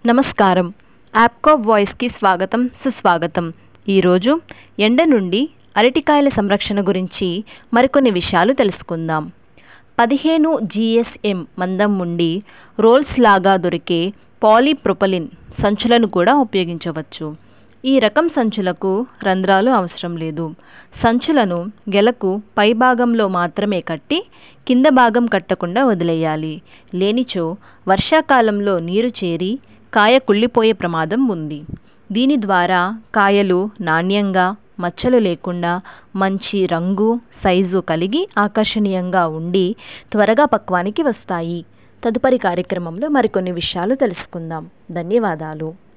నమస్కారం యాప్కో వాయిస్కి స్వాగతం సుస్వాగతం ఈరోజు ఎండ నుండి అరటికాయల సంరక్షణ గురించి మరికొన్ని విషయాలు తెలుసుకుందాం పదిహేను జిఎస్ఎం మందం ఉండి రోల్స్ లాగా దొరికే పాలీప్రొపలిన్ సంచులను కూడా ఉపయోగించవచ్చు ఈ రకం సంచులకు రంధ్రాలు అవసరం లేదు సంచులను గెలకు పైభాగంలో మాత్రమే కట్టి కింద భాగం కట్టకుండా వదిలేయాలి లేనిచో వర్షాకాలంలో నీరు చేరి కాయ కుళ్ళిపోయే ప్రమాదం ఉంది దీని ద్వారా కాయలు నాణ్యంగా మచ్చలు లేకుండా మంచి రంగు సైజు కలిగి ఆకర్షణీయంగా ఉండి త్వరగా పక్వానికి వస్తాయి తదుపరి కార్యక్రమంలో మరికొన్ని విషయాలు తెలుసుకుందాం ధన్యవాదాలు